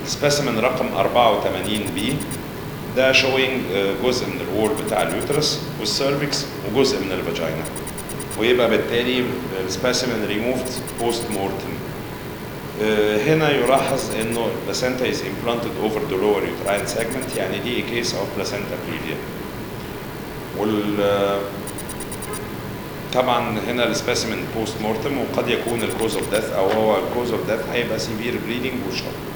سبيسيمن رقم 84 بي ده شوينج جزء من الوول بتاع اليوترس والسيرفكس وجزء من الفاجينا ويبقى بالتالي السبيسيمن ريموفد بوست مورتم هنا يلاحظ انه البلاسنتا is implanted over the lower uterine segment يعني دي case of placenta previa وال طبعا هنا السبيسيمن بوست مورتم وقد يكون الكوز اوف ديث او هو الكوز اوف ديث هيبقى سيفير بليدنج وشوك